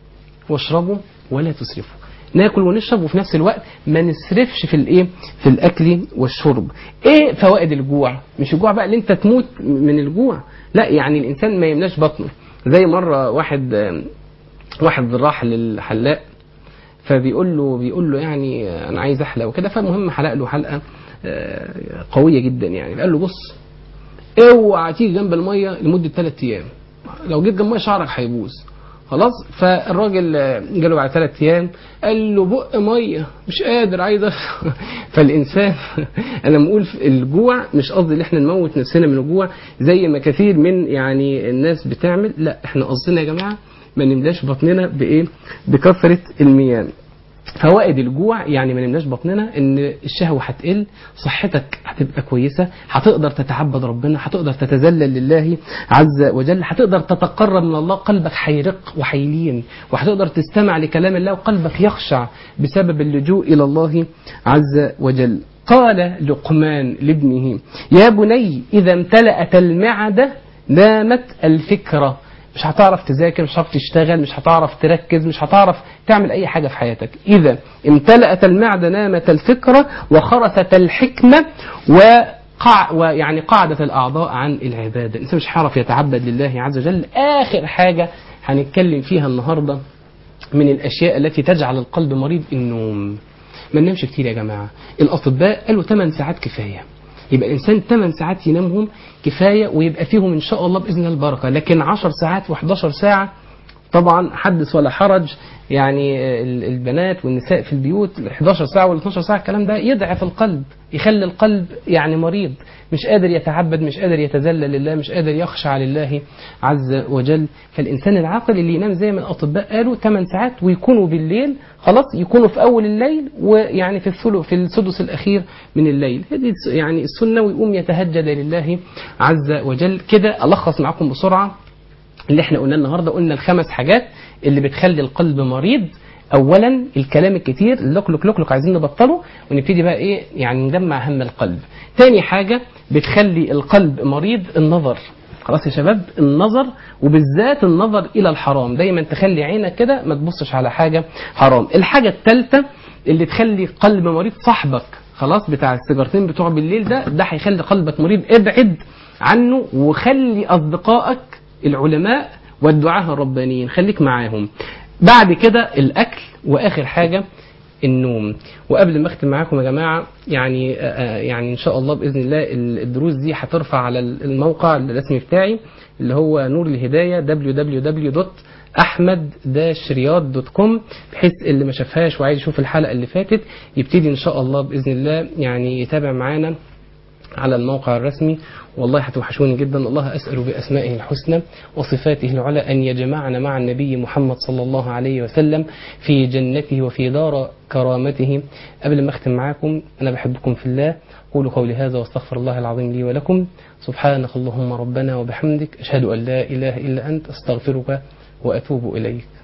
Speaker 2: واشربوا ولا تسرفوا ناكل ونشرب وفي نفس الوقت ما نسرفش في الايه في الاكل والشرب ايه فوائد الجوع مش الجوع بقى اللي انت تموت من الجوع لا يعني الانسان ما يملاش بطنه زي مره واحد آه، واحد راح للحلاق فبيقول له بيقول له يعني آه، انا عايز احلق وكده فالمهم حلق له حلقه آه، قويه جدا يعني قال له بص اوعى تيجي جنب الميه لمده ثلاث ايام لو جيت جنب الميه شعرك هيبوظ خلاص فالراجل آه، جاله بعد ثلاث ايام قال له بق ميه مش قادر عايز أشرب. فالانسان انا لما اقول الجوع مش قصدي ان احنا نموت نفسنا من الجوع زي ما كثير من يعني الناس بتعمل لا احنا قصدنا يا جماعه ما نملاش بطننا بايه بكثره المياه فوائد الجوع يعني ما نملاش بطننا ان الشهوه هتقل صحتك هتبقى كويسه هتقدر تتعبد ربنا هتقدر تتذلل لله عز وجل هتقدر تتقرب من الله قلبك هيرق وهيلين وهتقدر تستمع لكلام الله وقلبك يخشع بسبب اللجوء الى الله عز وجل قال لقمان لابنه يا بني اذا امتلأت المعده نامت الفكره مش هتعرف تذاكر مش هتعرف تشتغل مش هتعرف تركز مش هتعرف تعمل اي حاجه في حياتك اذا امتلأت المعده نامت الفكره وخرست الحكمه وقع ويعني قعدت الاعضاء عن العباده الانسان مش هيعرف يتعبد لله عز وجل اخر حاجه هنتكلم فيها النهارده من الاشياء التي تجعل القلب مريض النوم ما ننامش كتير يا جماعه الاطباء قالوا 8 ساعات كفايه يبقى الانسان 8 ساعات ينامهم كفايه ويبقى فيهم ان شاء الله باذن الله البركه لكن 10 ساعات و11 ساعه طبعا حدث ولا حرج يعني ال- البنات والنساء في البيوت ال 11 ساعه ولا 12 ساعه الكلام ده يضعف القلب يخلي القلب يعني مريض مش قادر يتعبد مش قادر يتذلل لله مش قادر يخشع لله عز وجل فالانسان العاقل اللي ينام زي ما الاطباء قالوا 8 ساعات ويكونوا بالليل خلاص يكونوا في اول الليل ويعني في الثلث في السدس الاخير من الليل هذه يعني السنه ويقوم يتهجد لله عز وجل كده الخص معاكم بسرعه اللي احنا قلنا النهارده قلنا الخمس حاجات اللي بتخلي القلب مريض اولا الكلام الكتير اللوك لوك لوك لوك عايزين نبطله ونبتدي بقى ايه يعني نجمع هم القلب تاني حاجه بتخلي القلب مريض النظر خلاص يا شباب النظر وبالذات النظر الى الحرام دايما تخلي عينك كده ما تبصش على حاجه حرام الحاجه الثالثه اللي تخلي قلب مريض صاحبك خلاص بتاع السيجارتين بتوع بالليل ده ده هيخلي قلبك مريض ابعد عنه وخلي اصدقائك العلماء والدعاة الربانيين خليك معاهم بعد كده الأكل وآخر حاجة النوم وقبل ما اختم معاكم يا جماعه يعني آه، يعني ان شاء الله باذن الله الدروس دي هترفع على الموقع الرسمي بتاعي اللي هو نور الهدايه www.ahmed-riyad.com بحيث اللي ما شافهاش وعايز يشوف الحلقه اللي فاتت يبتدي ان شاء الله باذن الله يعني يتابع معانا على الموقع الرسمي والله هتوحشوني جدا الله أسأل بأسمائه الحسنى وصفاته العلى أن يجمعنا مع النبي محمد صلى الله عليه وسلم في جنته وفي دار كرامته قبل ما أختم معاكم أنا بحبكم في الله قولوا قولي هذا واستغفر الله العظيم لي ولكم سبحانك اللهم ربنا وبحمدك أشهد أن لا إله إلا أنت أستغفرك وأتوب إليك